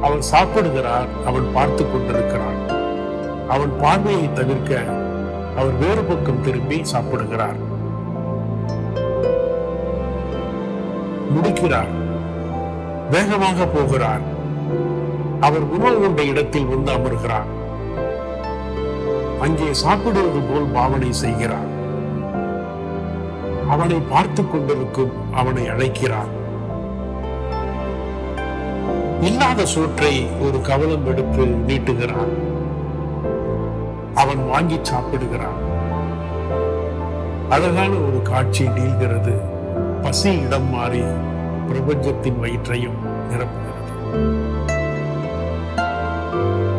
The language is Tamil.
அவன் சாப்பிடுகிறார் அவன் பார்த்து கொண்டிருக்கிறான் அவன் பார்வையை தவிர்க்க அவர் வேறு பக்கம் திரும்பி சாப்பிடுகிறார் முடிக்கிறார் வேகமாக போகிறார் அவர் உணவு உண்ட இடத்தில் வந்து அமர்கிறார் அங்கே சாப்பிடுவது போல் பாவனை செய்கிறார் அவனை பார்த்து கொண்டிருக்கும் அவனை அழைக்கிறார் இல்லாத சோற்றை ஒரு கவலம் எடுத்து நீட்டுகிறான் அவன் வாங்கி சாப்பிடுகிறான் அழகான ஒரு காட்சி நீள்கிறது பசி இடம் மாறி பிரபஞ்சத்தின் வயிற்றையும் நிரப்புகிறது